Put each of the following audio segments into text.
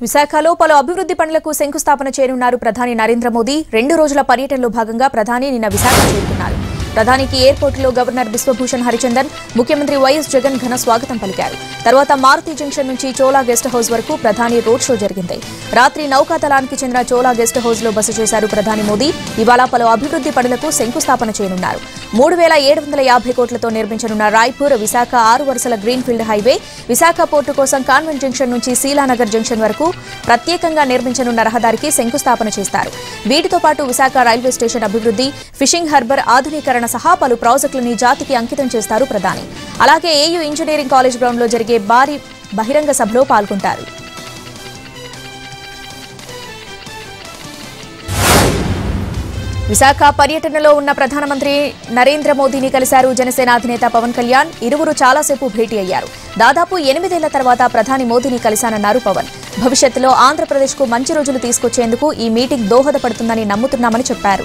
విశాఖలో పలు అభివృద్ధి పనులకు శంకుస్థాపన చేయనున్నారు ప్రధాని నరేంద్ర మోదీ రెండు రోజుల పర్యటనలో భాగంగా ప్రధాని నిన్న విశాఖ చేరుకున్నారు ప్రధానికి ఎయిర్పోర్టులో గవర్నర్ బిశ్వభూషణ్ హరిచందన్ ముఖ్యమంత్రి వైఎస్ జగన్ ఘన స్వాగతం పలికారు తర్వాత మారుతి జంక్షన్ నుంచి చోలా గెస్ట్ హౌస్ వరకు ప్రధాని రోడ్ షో జరిగింది రాత్రి నౌకాదళానికి చెందిన చోలా గెస్ట్ హౌస్ లో బస చేశారు ప్రధాని మోదీ ఇవాళ పలు అభివృద్ధి పనులకు శంకుస్థాపన చేయనున్నారు మూడు వేల ఏడు వందల యాభై కోట్లతో నిర్మించనున్న రాయ్పూర్ విశాఖ ఆరు వరుసల గ్రీన్ఫీల్డ్ హైవే విశాఖ పోర్టు కోసం కాన్వెంట్ జంక్షన్ నుంచి శీలానగర్ జంక్షన్ వరకు ప్రత్యేకంగా నిర్మించనున్న రహదారికి శంకుస్థాపన చేస్తారు వీటితో పాటు విశాఖ రైల్వే స్టేషన్ అభివృద్ధి ఫిషింగ్ హార్బర్ ఆధునీకరణ సహా పలు ప్రాజెక్టులని జాతికి అంకితం చేస్తారు ప్రధాని అలాగే ఏయూ ఇంజనీరింగ్ కాలేజ్ గ్రౌండ్లో జరిగే భారీ బహిరంగ సభలో పాల్గొంటారు విశాఖ పర్యటనలో ఉన్న ప్రధానమంత్రి నరేంద్ర మోదీని కలిశారు జనసేన అధినేత పవన్ కళ్యాణ్ ఇరువురు చాలాసేపు భేటీ అయ్యారు దాదాపు ఎనిమిదేళ్ల తర్వాత ప్రధాని మోదీని కలిశానన్నారు పవన్ భవిష్యత్తులో ఆంధ్రప్రదేశ్కు మంచి రోజులు తీసుకొచ్చేందుకు ఈ మీటింగ్ దోహదపడుతుందని నమ్ముతున్నామని చెప్పారు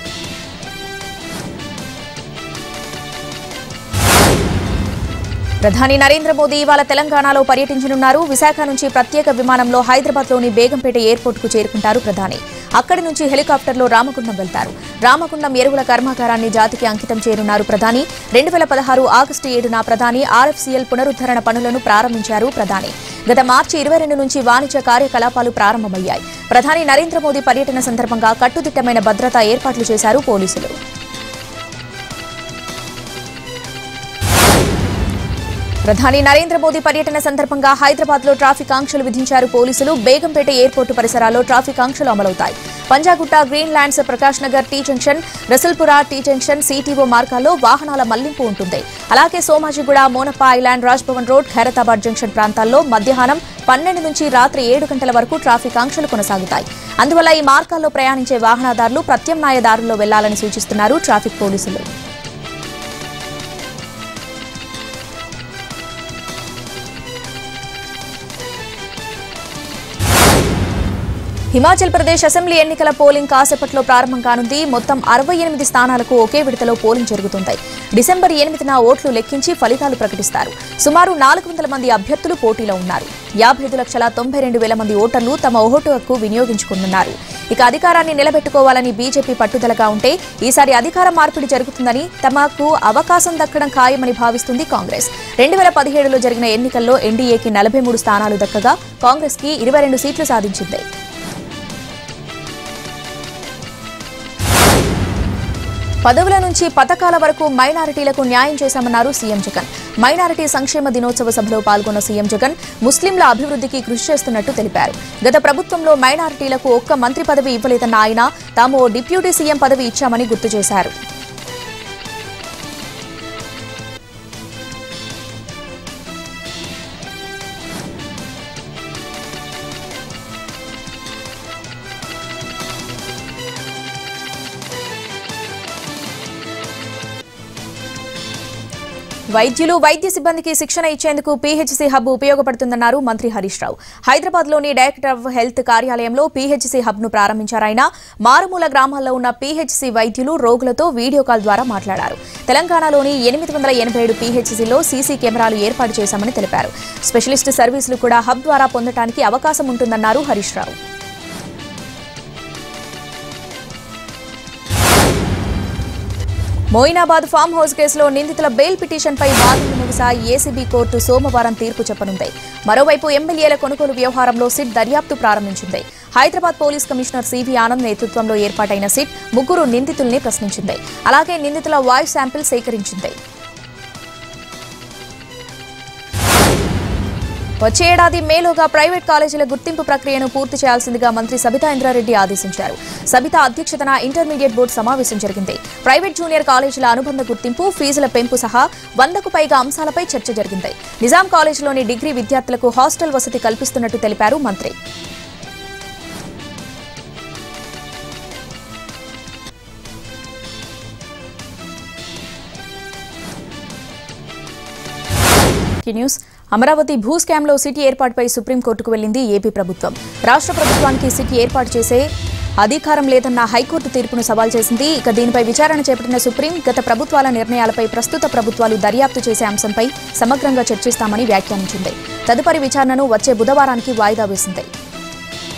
ప్రధాని నరేంద్ర మోదీ ఇవాళ తెలంగాణలో పర్యటించనున్నారు విశాఖ నుంచి ప్రత్యేక విమానంలో హైదరాబాద్లోని బేగంపేట ఎయిర్పోర్టుకు చేరుకుంటారు ప్రధాని అక్కడి నుంచి హెలికాప్టర్లో రామగుండం వెళ్తారు రామగుండం ఎరువుల కర్మాగారాన్ని జాతికి అంకితం చేయనున్నారు ప్రధాని రెండు వేల పదహారు ఆగస్టు ఏడున ప్రధాని ఆర్ఎఫ్సీఎల్ పునరుద్ధరణ పనులను ప్రారంభించారు ప్రధాని గత మార్చి ఇరవై రెండు నుంచి వాణిజ్య కార్యకలాపాలు ప్రారంభమయ్యాయి ప్రధాని నరేంద్ర మోదీ పర్యటన సందర్భంగా కట్టుదిట్టమైన భద్రతా ఏర్పాట్లు చేశారు పోలీసులు ప్రధాని నరేంద్ర మోదీ పర్యటన సందర్భంగా హైదరాబాద్ లో ట్రాఫిక్ ఆంక్షలు విధించారు పోలీసులు బేగంపేట ఎయిర్పోర్టు పరిసరాల్లో ట్రాఫిక్ ఆంక్షలు అమలవుతాయి Panjagutta green lands Prakash Nagar T junction Rasoolpura T junction CTO మార్గాల్లో వాహనాల మళ్లింపు ఉంటుంది అలాగే Somajiguda Monappa island Rajbhavan road Khairatabad junction ప్రాంతాల్లో మధ్యాహ్నం పన్నెండు నుంచి రాత్రి ఏడు గంటల వరకు ట్రాఫిక్ ఆంక్షలు కొనసాగుతాయి అందువల్ల ఈ మార్గాల్లో ప్రయాణించే వాహనదారులు ప్రత్యామ్నాయ దారుల్లో వెళ్లాలని సూచిస్తున్నారు ట్రాఫిక్ పోలీసులు హిమాచల్ ప్రదేశ్ అసెంబ్లీ ఎన్నికల పోలింగ్ కాసేపట్లో ప్రారంభం కానుంది మొత్తం అరవై ఎనిమిది స్థానాలకు ఒకే విడతలో పోలింగ్ జరుగుతుంది డిసెంబర్ ఎనిమిదిన ఓట్లు లెక్కించి ఫలితాలు ప్రకటిస్తారు సుమారు నాలుగు వందల మంది అభ్యర్థులు పోటీలో ఉన్నారు యాభై ఐదు లక్షల తొంభై రెండు వేల మంది ఓటర్లు తమ ఓటు హక్కు వినియోగించుకున్నారు ఇక అధికారాన్ని నిలబెట్టుకోవాలని బీజేపీ పట్టుదలగా ఉంటే ఈసారి అధికార మార్పిడి జరుగుతుందని తమకు అవకాశం దక్కడం ఖాయమని భావిస్తుంది కాంగ్రెస్ రెండు వేల పదిహేడులో జరిగిన ఎన్నికల్లో ఎన్డీఏకి నలభై మూడు స్థానాలు దక్కగా కాంగ్రెస్ కి ఇరవై రెండు సీట్లు సాధించింది పదవుల నుంచి పథకాల వరకు మైనారిటీలకు న్యాయం చేశామన్నారు సీఎం జగన్ మైనారిటీ సంక్షేమ దినోత్సవ సభలో పాల్గొన్న సీఎం జగన్ ముస్లింల అభివృద్ధికి కృషి చేస్తున్నట్టు తెలిపారు గత ప్రభుత్వంలో మైనారిటీలకు ఒక్క మంత్రి పదవి ఇవ్వలేదన్న ఆయన తాము ఓ డిప్యూటీ సీఎం పదవి ఇచ్చామని గుర్తు చేశారు వైద్యులు వైద్య సిబ్బందికి శిక్షణ ఇచ్చేందుకు పీహెచ్సీ హబ్ ఉపయోగపడుతుందన్నారు మంత్రి హరీష్ రావు హైదరాబాద్ లోని డైరెక్టర్ ఆఫ్ హెల్త్ కార్యాలయంలో పీహెచ్సీ హబ్ ను ప్రారంభించారాయన మారుమూల గ్రామాల్లో ఉన్న పీహెచ్సీ వైద్యులు రోగులతో వీడియో కాల్ ద్వారా మాట్లాడారు తెలంగాణలోని ఎనిమిది వందల ఎనభై ఏడు పీహెచ్సీలో సీసీ కెమెరాలు ఏర్పాటు చేశామని తెలిపారు స్పెషలిస్ట్ సర్వీసులు కూడా హబ్ ద్వారా పొందడానికి అవకాశం ఉంటుందన్నారు హరీష్ రావు మోయినాబాద్ ఫామ్ హౌస్ కేసులో నిందితుల బెయిల్ పిటిషన్పై వాదనలు ముగిసాయి ఏసీబీ కోర్టు సోమవారం తీర్పు చెప్పనుంది మరోవైపు ఎమ్మెల్యేల కొనుగోలు వ్యవహారంలో సిట్ దర్యాప్తు ప్రారంభించింది Hyderabad police commissioner CV Anand నేతృత్వంలో ఏర్పాటైన సిట్ ముగ్గురు నిందితుల్ని ప్రశ్నించింది అలాగే నిందితుల వాయిస్ శాంపిల్ సేకరించింది వచ్చే ఏడాది మేలోగా ప్రైవేట్ కాలేజీల గుర్తింపు ప్రక్రియను పూర్తి చేయాల్సిందిగా మంత్రి సబితా ఇంద్రారెడ్డి ఆదేశించారు సబితా అధ్యక్షతన ఇంటర్మీడియట్ బోర్డు సమావేశం జరిగింది ప్రైవేట్ జూనియర్ కాలేజీల అనుబంధ గుర్తింపు ఫీజుల పెంపు సహా వందకు పైగా అంశాలపై చర్చ జరిగింది నిజాం కాలేజీలోని డిగ్రీ విద్యార్థులకు హాస్టల్ వసతి కల్పిస్తున్నట్టు తెలిపారు మంత్రి ఈ న్యూస్ అమరావతి భూ స్కామ్లో సిటీ ఏర్పాటుపై సుప్రీంకోర్టుకు వెళ్లింది ఏపీ ప్రభుత్వం రాష్ట్ర ప్రభుత్వానికి సిటీ ఏర్పాటు చేసే అధికారం లేదన్న హైకోర్టు తీర్పును సవాల్ చేసింది ఇక దీనిపై విచారణ చేపట్టిన సుప్రీం గత ప్రభుత్వాల నిర్ణయాలపై ప్రస్తుత ప్రభుత్వాలు దర్యాప్తు చేసే అంశంపై సమగ్రంగా చర్చిస్తామని వ్యాఖ్యానించింది తదుపరి విచారణను వచ్చే బుధవారానికి వాయిదా వేసింది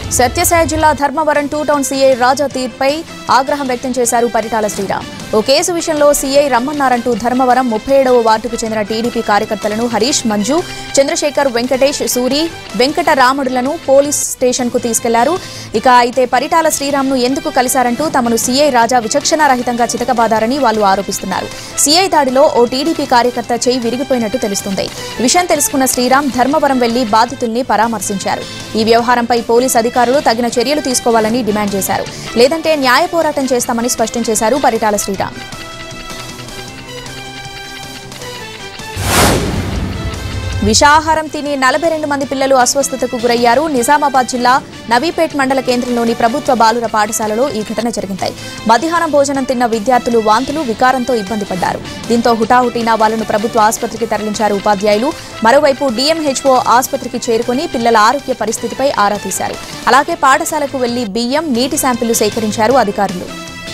సత్యసాయి జిల్లా Dharmavaram two town CI Raja తీర్పై ఆగ్రహం వ్యక్తం చేశారు పరిటాల శ్రీరామ్ ఓ కేసు విషయంలో సీఐ రమ్మన్నారంటూ ధర్మవరం ముప్పై ఏడవ వార్డుకు చెందిన టీడీపీ కార్యకర్తలను హరీష్ మంజు చంద్రశేఖర్ వెంకటేష్ సూరి వెంకట రాముడులను పోలీస్ స్టేషన్ కు తీసుకెళ్లారు ఇక అయితే పరిటాల శ్రీరామ్ను ఎందుకు కలిశారంటూ తమను సీఐ రాజా విచక్షణారహితంగా చితకబాదారని వాళ్ళు ఆరోపిస్తున్నారు సీఐ దాడిలో ఓ టీడీపీ కార్యకర్త చేయి విరిగిపోయినట్టు తెలుస్తుంది విషయం తెలుసుకున్న శ్రీరామ్ ధర్మవరం వెళ్లి బాధితుల్ని పరామర్శించారు ఈ వ్యవహారంపై పోలీస్ అధికారులు తగిన చర్యలు తీసుకోవాలని డిమాండ్ చేశారు లేదంటే న్యాయ పోరాటం చేస్తామని స్పష్టం చేశారు పరిటాల శ్రీరామ్ విషాహారం తిని నలభై రెండు మంది పిల్లలు అస్వస్థతకు గురయ్యారు నిజామాబాద్ జిల్లా నవీపేట్ మండల కేంద్రంలోని ప్రభుత్వ బాలుర పాఠశాలలో ఈ ఘటన జరిగింది మధ్యాహ్నం భోజనం తిన్న విద్యార్థులు వాంతులు వికారంతో ఇబ్బంది పడ్డారు దీంతో హుటాహుటిన వాళ్లను ప్రభుత్వ ఆసుపత్రికి తరలించారు ఉపాధ్యాయులు మరోవైపు డీఎంహెచ్ఓ ఆసుపత్రికి చేరుకుని పిల్లల ఆరోగ్య పరిస్థితిపై ఆరా తీశారు అలాగే పాఠశాలకు వెళ్లి బియ్యం నీటి శాంపిళ్లు సేకరించారు అధికారులు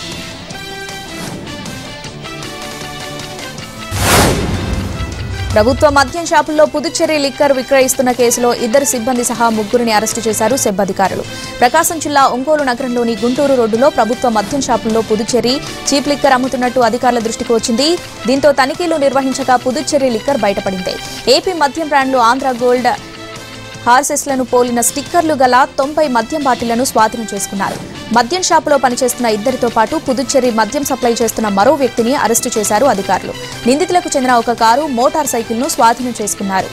ప్రభుత్వ మద్యం షాపుల్లో పుదుచ్చేరి లిక్కర్ విక్రయిస్తున్న కేసులో ఇద్దరు సిబ్బంది సహా ముగ్గురిని అరెస్టు చేశారు సెబ్ అధికారులు ప్రకాశం జిల్లా ఒంగోలు నగరంలోని గుంటూరు రోడ్డులో ప్రభుత్వ మద్యం షాపుల్లో పుదుచ్చేరి చీప్ లిక్కర్ అమ్ముతున్నట్టు అధికారుల దృష్టికి వచ్చింది దీంతో తనిఖీలు నిర్వహించగా పుదుచ్చేరి లిక్కర్ బయటపడింది ఏపీ మద్యం బ్రాండ్లు ఆంధ్ర గోల్డ్ హార్సెస్లను పోలిన స్టిక్కర్లు గల తొంభై మద్యం బాటిళ్లను స్వాధీనం చేసుకున్నారు మద్యం షాపులో పనిచేస్తున్న ఇద్దరితో పాటు పుదుచ్చేరి మద్యం సప్లై చేస్తున్న మరో వ్యక్తిని అరెస్టు చేశారు అధికారులు నిందితులకు చెందిన ఒక కారు మోటార్ సైకిల్ను స్వాధీనం చేసుకున్నారు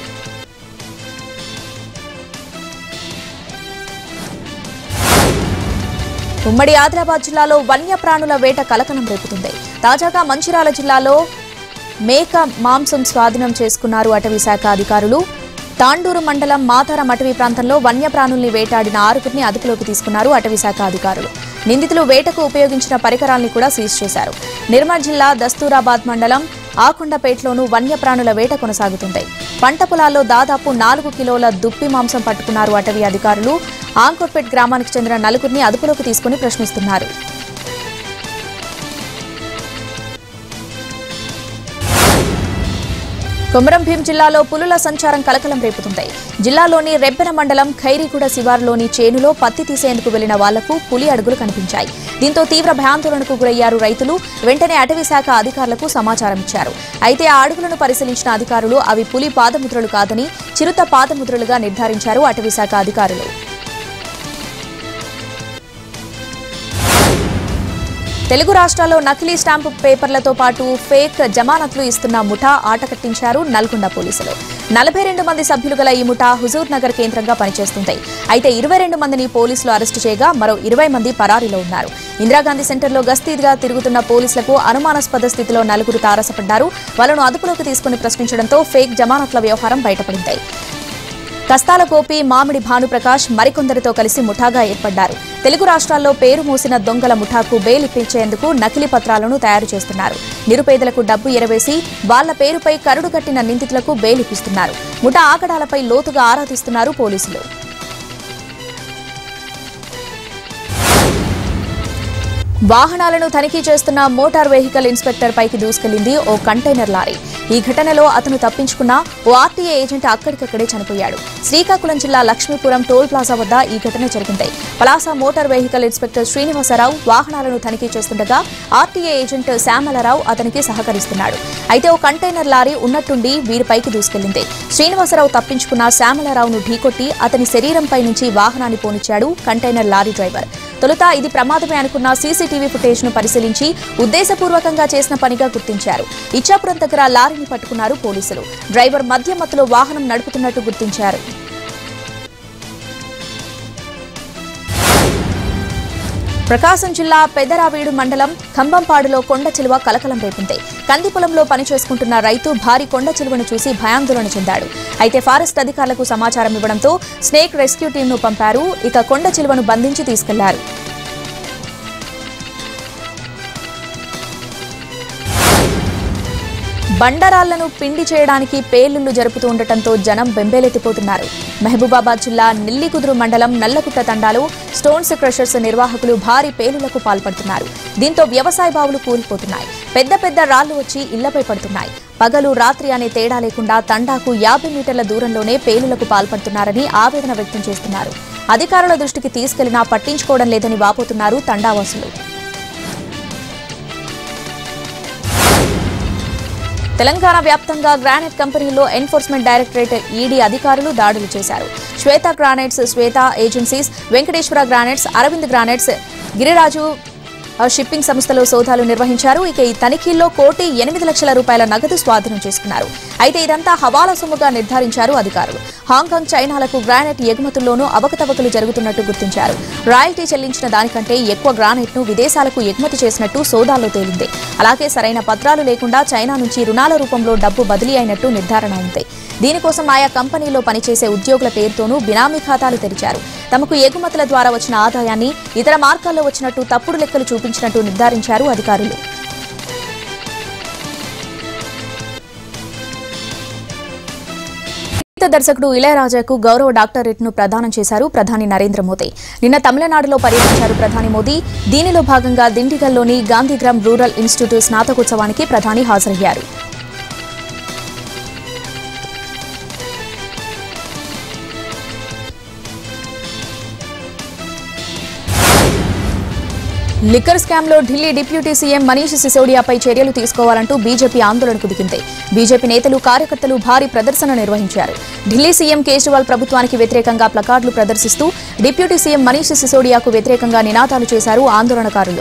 ఉమ్మడి ఆదిలాబాద్ జిల్లాలో వన్యప్రాణుల వేట కలకలం రేపుతుంది తాజాగా మంచిర్యాల జిల్లాలో మేక మాంసం స్వాధీనం చేసుకున్నారు అటవీ శాఖ అధికారులు తాండూరు మండలం మాతారం అటవీ ప్రాంతంలో వన్యప్రాణుల్ని వేటాడిన ఆరుగురిని అదుపులోకి తీసుకున్నారు అటవీ శాఖ అధికారులు నిందితులు వేటకు ఉపయోగించిన పరికరాల్ని కూడా సీజ్ చేశారు నిర్మల్ జిల్లా దస్తూరాబాద్ మండలం ఆకొండపేటలోనూ వన్యప్రాణుల వేట కొనసాగుతుంది పంట పొలాల్లో దాదాపు నాలుగు కిలోల దుప్పి మాంసం పట్టుకున్నారు అటవీ అధికారులు ఆంకోర్పేట్ గ్రామానికి చెందిన నలుగురిని అదుపులోకి తీసుకుని ప్రశ్నిస్తున్నారు కొమరం భీం జిల్లాలో పులుల సంచారం కలకలం రేపుతుంది జిల్లాలోని రెబ్బెన మండలం ఖైరీగూడ శివారులోని చేనులో పత్తి తీసేందుకు వెళ్లిన వాళ్లకు పులి అడుగులు కనిపించాయి దీంతో తీవ్ర భయాందోళనకు గురయ్యారు రైతులు వెంటనే అటవీ శాఖ అధికారులకు సమాచారం ఇచ్చారు అయితే ఆ అడుగులను పరిశీలించిన అధికారులు అవి పులి పాదముద్రలు కాదని చిరుత పాదముద్రలుగా నిర్ధారించారు అటవీ శాఖ అధికారులు తెలుగు రాష్ట్రాల్లో నకిలీ స్టాంపు పేపర్లతో పాటు ఫేక్ జమానత్లు ఇస్తున్న ముఠా ఆట కట్టించారు నల్గొండ పోలీసులు నలభై రెండు మంది సభ్యులు గల ఈ ముఠా హుజూర్ నగర్ కేంద్రంగా పనిచేస్తుంది అయితే ఇరవై రెండు మందిని పోలీసులు అరెస్టు చేయగా మరో ఇరవై మంది పరారీలో ఉన్నారు ఇందిరాగాంధీ సెంటర్లో గస్తీదిగా తిరుగుతున్న పోలీసులకు అనుమానాస్పద స్థితిలో నలుగురు తారసపడ్డారు వాళ్ళను అదుపులోకి తీసుకుని ప్రశ్నించడంతో ఫేక్ జమానత్ల వ్యవహారం బయటపడింది కస్తాల గోపి మామిడి భానుప్రకాష్ మరికొందరితో కలిసి ముఠాగా ఏర్పడ్డారు తెలుగు రాష్ట్రాల్లో పేరు మోసిన దొంగల ముఠాకు బెయిల్ ఇప్పించేందుకు నకిలీ పత్రాలను తయారు చేస్తున్నారు నిరుపేదలకు డబ్బు ఎరవేసి వాళ్ల పేరుపై కరుడు కట్టిన నిందితులకు బెయిల్ ఇప్పిస్తున్నారు ముఠా ఆకడాలపై లోతుగా ఆరాధిస్తున్నారు పోలీసులు వాహనాలను తనిఖీ చేస్తున్న మోటార్ వెహికల్ ఇన్స్పెక్టర్ పైకి దూసుకెళ్లింది ఓ కంటైనర్ లారీ ఈ ఘటనలో అతను తప్పించుకున్న ఓ ఆర్టీఏ ఏజెంట్ అక్కడికక్కడే చనిపోయాడు శ్రీకాకుళం జిల్లా లక్ష్మీపురం టోల్ ప్లాజా వద్ద ఈ ఘటన జరిగింది Palasa motor vehicle inspector Srinivasa Rao వాహనాలను తనిఖీ చేస్తుండగా ఆర్టీఏ ఏజెంట్ శ్యామలరావు అతనికి సహకరిస్తున్నాడు అయితే ఓ కంటైనర్ లారీ ఉన్నట్టుండి వీరిపైకి దూసుకెళ్లింది శ్రీనివాసరావు తప్పించుకున్న శ్యామలరావును ఢీకొట్టి అతని శరీరంపై నుంచి వాహనాన్ని పోనిచ్చాడు కంటైనర్ లారీ డ్రైవర్ తొలుత ఇది ప్రమాదమే అనుకున్న సీసీటీవీ ఫుటేజ్ ను పరిశీలించి ఉద్దేశపూర్వకంగా చేసిన పనిగా గుర్తించారు ఇచ్చాపురం దగ్గర లారీని పట్టుకున్నారు పోలీసులు డ్రైవర్ మధ్య మత్తులో వాహనం నడుపుతున్నట్టు గుర్తించారు ప్రకాశం జిల్లా పెదరావీడు మండలం ఖంబంపాడులో కొండ చిలువ కలకలం రేపింది కంది పొలంలో పని చేసుకుంటున్న రైతు భారీ కొండ చిలువను చూసి భయాందోళన చెందాడు అయితే ఫారెస్ట్ అధికారులకు సమాచారం ఇవ్వడంతో స్నేక్ రెస్క్యూ టీంను పంపారు ఇక కొండ చిలువను బంధించి తీసుకెళ్లారు బండరాళ్లను పిండి చేయడానికి పేలుళ్లు జరుపుతూ ఉండటంతో జనం బెంబేలెత్తిపోతున్నారు మహబూబాబాద్ జిల్లా నెల్లికుదురు మండలం నల్లకుట్ట తండాలో స్టోన్స్ క్రషర్స్ నిర్వాహకులు భారీ పేలులకు పాల్పడుతున్నారు దీంతో వ్యవసాయ బావులు కూలిపోతున్నాయి పెద్ద పెద్ద రాళ్లు వచ్చి ఇళ్లపై పడుతున్నాయి పగలు రాత్రి అనే తేడా లేకుండా తండాకు యాభై మీటర్ల దూరంలోనే పేలులకు పాల్పడుతున్నారని ఆవేదన వ్యక్తం చేస్తున్నారు అధికారుల దృష్టికి తీసుకెళ్లినా పట్టించుకోవడం లేదని వాపోతున్నారు తండావాసులు తెలంగాణ వ్యాప్తంగా గ్రానైట్ కంపెనీలో ఎన్ఫోర్స్మెంట్ డైరెక్టరేట్ ఈడీ అధికారులు దాడులు చేశారు Swetha granites Swetha agencies Venkateswara granites Aravind granites Giriraju ఆ షిప్పింగ్ సంస్థలో సోదాలు నిర్వహించారు ఇక ఈ తనిఖీల్లో కోటి ఎనిమిది లక్షల రూపాయల నగదు స్వాధీనం చేసుకున్నారు అయితే ఇదంతా హవాలా సొమ్ముగా నిర్ధారించారు అధికారులు హాంకాంగ్ చైనాలకు గ్రానైట్ ఎగుమతుల్లోనూ అవకతవకలు జరుగుతున్నట్టు గుర్తించారు రాయల్టీ చెల్లించిన దానికంటే ఎక్కువ గ్రానైట్ ను విదేశాలకు ఎగుమతి చేసినట్టు సోదాల్లో తేలింది అలాగే సరైన పత్రాలు లేకుండా చైనా నుంచి రుణాల రూపంలో డబ్బు బదిలీ అయినట్టు నిర్ధారణ అయింది దీనికోసం ఆయా కంపెనీలో పనిచేసే ఉద్యోగుల పేరుతోనూ బినామీ ఖాతాలు తెరిచారు తమకు ఎగుమతుల ద్వారా వచ్చిన ఆదాయాన్ని ఇతర మార్గాల్లో వచ్చినట్టు తప్పుడు లెక్కలు చూపించినట్టు నిర్ధారించారు అధికారులు సంగీత దర్శకుడు ఇళయరాజాకు గౌరవ డాక్టరేట్ ను ప్రదానం చేశారు ప్రధాని నరేంద్ర మోదీ నిన్న తమిళనాడులో పర్యటించారు ప్రధాని మోదీ దీనిలో భాగంగా దిండిగల్లోని గాంధీగ్రామ్ రూరల్ ఇన్స్టిట్యూట్ స్నాతకోత్సవానికి ప్రధాని హాజరయ్యారు లిక్కర్ స్కామ్ లో ఢిల్లీ డిప్యూటీ సీఎం మనీష్ సిసోడియాపై చర్యలు తీసుకోవాలంటూ బీజేపీ ఆందోళనకు దిగింది బీజేపీ నేతలు కార్యకర్తలు భారీ ప్రదర్శన నిర్వహించారు ఢిల్లీ సీఎం కేజ్రీవాల్ ప్రభుత్వానికి వ్యతిరేకంగా ప్లకార్డులు ప్రదర్శిస్తూ డిప్యూటీ సీఎం మనీష్ సిసోడియాకు వ్యతిరేకంగా నినాదాలు చేశారు ఆందోళనకారులు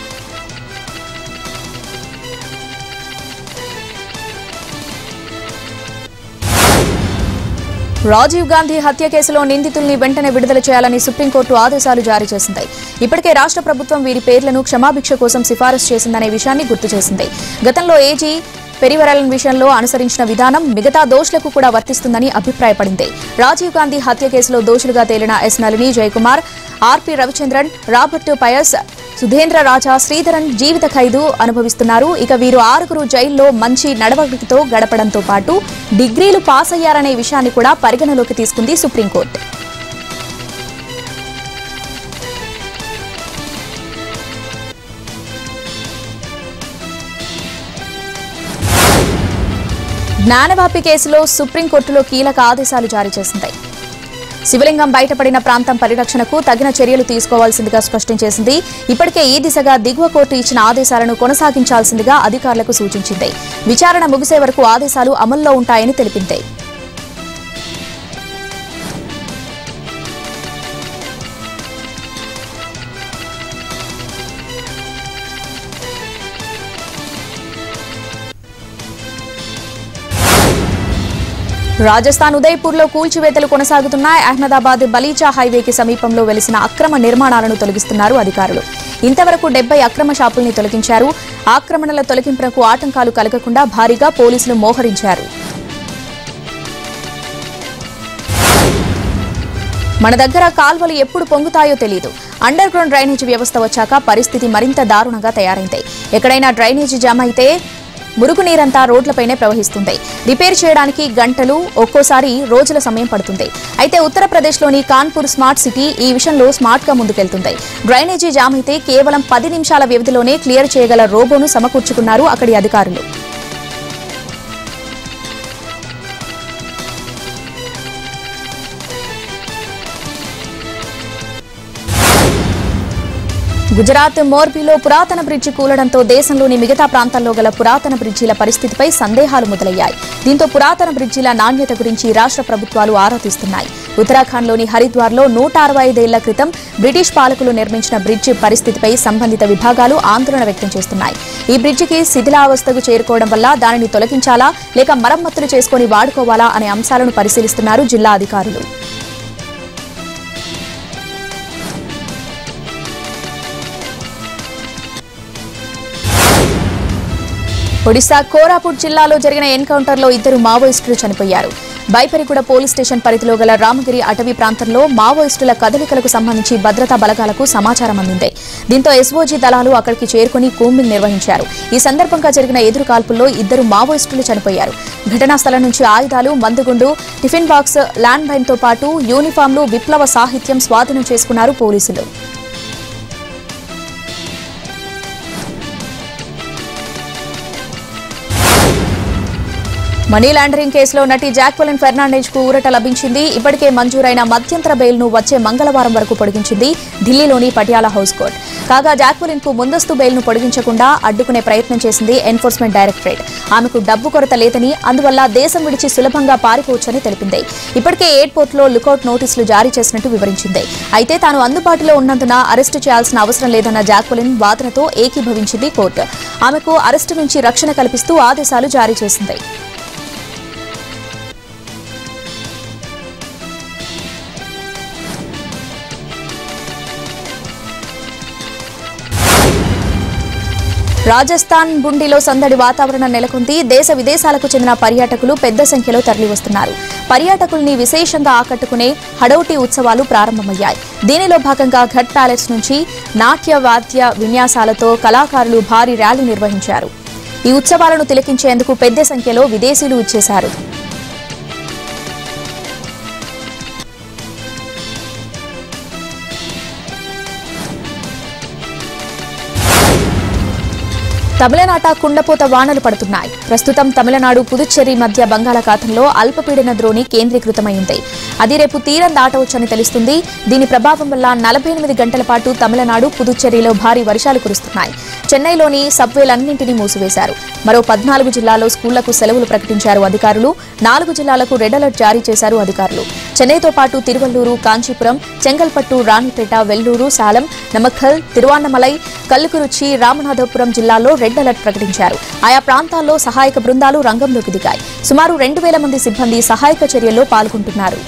రాజీవ్ గాంధీ హత్య కేసులో నిందితుల్ని వెంటనే విడుదల చేయాలని సుప్రీంకోర్టు ఆదేశాలు జారీ చేసింది ఇప్పటికే రాష్ట్ర ప్రభుత్వం వీరి పేర్లను క్షమాభిక్ష కోసం సిఫారసు చేసిందనే విషయాన్ని గుర్తు చేసింది గతంలో ఏజీ పెరివరలన్ విషయంలో అనుసరించిన విధానం మిగతా దోషులకు కూడా వర్తిస్తుందని అభిప్రాయపడింది రాజీవ్ గాంధీ హత్య కేసులో దోషులుగా తేలిన S Nalini Jayakumar RP Ravichandran Robert Payas Sudhendra Raja Sridharan జీవిత ఖైదు అనుభవిస్తున్నారు ఇక వీరు ఆరుగురు జైల్లో మంచి నడవడికతో గడపడంతో పాటు డిగ్రీలు పాస్ అయ్యారనే విషయాన్ని కూడా పరిగణలోకి తీసుకుంది సుప్రీంకోర్టు జ్ఞానవాపి కేసులో సుప్రీంకోర్టులో కీలక ఆదేశాలు జారీ చేసింది శివలింగం బయటపడిన ప్రాంతం పరిరక్షణకు తగిన చర్యలు తీసుకోవాల్సిందిగా స్పష్టం చేసింది ఇప్పటికే ఈ దిశగా దిగువ కోర్టు ఇచ్చిన ఆదేశాలను కొనసాగించాల్సిందిగా అధికారులకు సూచించింది విచారణ ముగిసే వరకు ఆదేశాలు అమల్లో ఉంటాయని తెలిపింది రాజస్థాన్ ఉదయ్పూర్లో కూల్చివేతలు కొనసాగుతున్నాయి అహ్మదాబాద్ బలీచా హైవేకి సమీపంలో వెలిసిన అక్రమ నిర్మాణాలను తొలగిస్తున్నారు అధికారులు ఇంతవరకు డెబ్బై అక్రమ షాపుల్ని తొలగించారు ఆక్రమణల తొలగింపునకు ఆటంకాలు కలగకుండా భారీగా పోలీసులు మోహరించారు మన దగ్గర కాల్వలు ఎప్పుడు పొంగుతాయో తెలియదు అండర్ గ్రౌండ్ డ్రైనేజీ వ్యవస్థ వచ్చాక పరిస్థితి మరింత దారుణంగా తయారైంది ఎక్కడైనా డ్రైనేజీ జామ్ అయితే మురుగు నీరంతా రోడ్లపైనే ప్రవహిస్తుంది రిపేర్ చేయడానికి గంటలు ఒక్కోసారి రోజుల సమయం పడుతుంది అయితే ఉత్తరప్రదేశ్లోని కాన్పూర్ స్మార్ట్ సిటీ ఈ విషయంలో స్మార్ట్ గా ముందుకెళ్తుంది డ్రైనేజీ జామ్ అయితే కేవలం పది నిమిషాల వ్యవధిలోనే క్లియర్ చేయగల రోబోను సమకూర్చుకున్నారు అక్కడి అధికారులు గుజరాత్ మోర్బీలో పురాతన బ్రిడ్జి కూలడంతో దేశంలోని మిగతా ప్రాంతాల్లో గల పురాతన బ్రిడ్జీల పరిస్థితిపై సందేహాలు మొదలయ్యాయి దీంతో పురాతన బ్రిడ్జీల నాణ్యత గురించి రాష్ట్ర ప్రభుత్వాలు ఆరా తీస్తున్నాయి ఉత్తరాఖండ్లోని హరిద్వార్లో నూట అరవై ఐదేళ్ల క్రితం బ్రిటిష్ పాలకులు నిర్మించిన బ్రిడ్జి పరిస్థితిపై సంబంధిత విభాగాలు ఆందోళన వ్యక్తం చేస్తున్నాయి ఈ బ్రిడ్జికి శిథిలావస్థకు చేరుకోవడం వల్ల దానిని తొలగించాలా లేక మరమ్మతులు చేసుకుని వాడుకోవాలా అనే అంశాలను పరిశీలిస్తున్నారు జిల్లా అధికారులు ఒడిశా కోరాపుట్ జిల్లాలో జరిగిన ఎన్కౌంటర్లో ఇద్దరు మావోయిస్టులు చనిపోయారు బైపరిగూడ పోలీస్ స్టేషన్ పరిధిలో గల రామగిరి అటవీ ప్రాంతంలో మావోయిస్టుల కదలికలకు సంబంధించి భద్రతా బలగాలకు సమాచారం అందింది దీంతో ఎస్ఓజీ దళాలు అక్కడికి చేరుకుని కూంబింగ్ నిర్వహించారు ఈ సందర్భంగా జరిగిన ఎదురు కాల్పుల్లో ఇద్దరు మావోయిస్టులు చనిపోయారు ఘటనా స్థలం నుంచి ఆయుధాలు మందుగుండు టిఫిన్ బాక్స్ ల్యాండ్ మైన్తో పాటు యూనిఫామ్లు విప్లవ సాహిత్యం స్వాధీనం చేసుకున్నారు పోలీసులు మనీ లాండరింగ్ కేసులో నటి జాక్వెలిన్ ఫెర్నాండేజ్ కు ఊరట లభించింది ఇప్పటికే మంజూరైన మధ్యంతర బెయిల్ ను వచ్చే మంగళవారం వరకు పొడిగించింది ఢిల్లీలోని పటియాలా హౌస్ కోర్టు కాగా జాక్వెలిన్ కు ముందస్తు బెయిల్ ను పొడిగించకుండా అడ్డుకునే ప్రయత్నం చేసింది ఎన్ఫోర్స్మెంట్ డైరెక్టరేట్ ఆమెకు డబ్బు కొరత లేదని అందువల్ల దేశం విడిచి సులభంగా పారిపోవచ్చని తెలిపింది ఇప్పటికే ఎయిర్పోర్ట్ లో లుకౌట్ నోటీసులు జారీ చేసినట్టు వివరించింది అయితే తాను అందుబాటులో ఉన్నందున అరెస్టు చేయాల్సిన అవసరం లేదన్న జాక్వెలిన్ వాదనతో ఏకీభవించింది కోర్టు ఆమెకు అరెస్టు నుంచి రక్షణ కల్పిస్తూ ఆదేశాలు జారీ చేసింది రాజస్థాన్ బుండిలో సందడి వాతావరణం నెలకొంది దేశ విదేశాలకు చెందిన పర్యాటకులు పెద్ద సంఖ్యలో తరలివస్తున్నారు పర్యాటకుల్ని విశేషంగా ఆకట్టుకునే హడౌటి ఉత్సవాలు ప్రారంభమయ్యాయి దీనిలో భాగంగా ఘట్ ప్యాలెస్ నుంచి నాట్య వాద్య విన్యాసాలతో కళాకారులు భారీ ర్యాలీ నిర్వహించారు ఈ ఉత్సవాలను తిలకించేందుకు పెద్ద సంఖ్యలో విదేశీయులు ఇచ్చేశారు తమిళనాట కుండపోత వానలు పడుతున్నాయి ప్రస్తుతం తమిళనాడు పుదుచ్చేరి మధ్య బంగాళాఖాతంలో అల్పపీడన ద్రోణి కేంద్రీకృతమైంది అది రేపు తీరం దాటవచ్చని తెలుస్తుంది దీని ప్రభావం వల్ల నలభై ఎనిమిది గంటల పాటు తమిళనాడు పుదుచ్చేరిలో భారీ వర్షాలు కురుస్తున్నాయి చెన్నైలోని సబ్వేలన్నింటినీ మూసివేశారు మరో పద్నాలుగు జిల్లాల్లో స్కూళ్లకు సెలవులు ప్రకటించారు అధికారులు నాలుగు జిల్లాలకు రెడ్ అలర్ట్ జారీ చేశారు అధికారులు చెన్నైతో పాటు తిరువల్లూరు కాంచీపురం చెంగల్పట్టు రాణిపేట వెల్లూరు సాలం నమక్కల్ తిరువాన్నమలై కల్లుకురుచి రామనాథపురం జిల్లాల్లో రెడ్ అలర్ట్ ప్రకటించారు ఆయా ప్రాంతాల్లో సహాయక బృందాలు రంగంలోకి దిగాయి సుమారు రెండు వేల మంది సిబ్బంది సహాయక చర్యల్లో పాల్గొంటున్నారు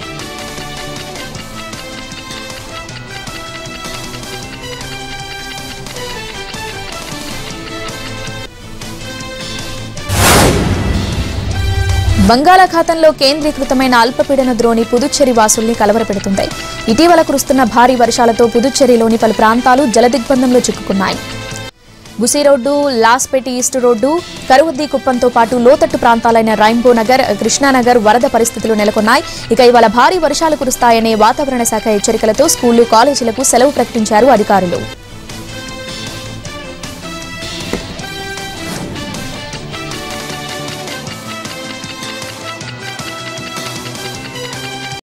బంగాళాఖాతంలో కేంద్రీకృతమైన అల్పపీడన ద్రోణి పుదుచ్చేరి వాసుల్ని కలవరపెడుతుంది ఇటీవల కురుస్తున్న భారీ వర్షాలతో పుదుచ్చేరిలోని పలు ప్రాంతాలు జలదిగ్బంధంలో చిక్కుకున్నాయి గుసి రోడ్డు లాస్పేటి ఈస్ట్ రోడ్డు కరువుద్ది కుప్పంతో పాటు లోతట్టు ప్రాంతాలైన రైంబో నగర్ కృష్ణానగర్ వరద పరిస్థితులు నెలకొన్నాయి ఇక ఇవాళ భారీ వర్షాలు కురుస్తాయనే వాతావరణ శాఖ హెచ్చరికలతో స్కూళ్లు కాలేజీలకు సెలవు ప్రకటించారు అధికారులు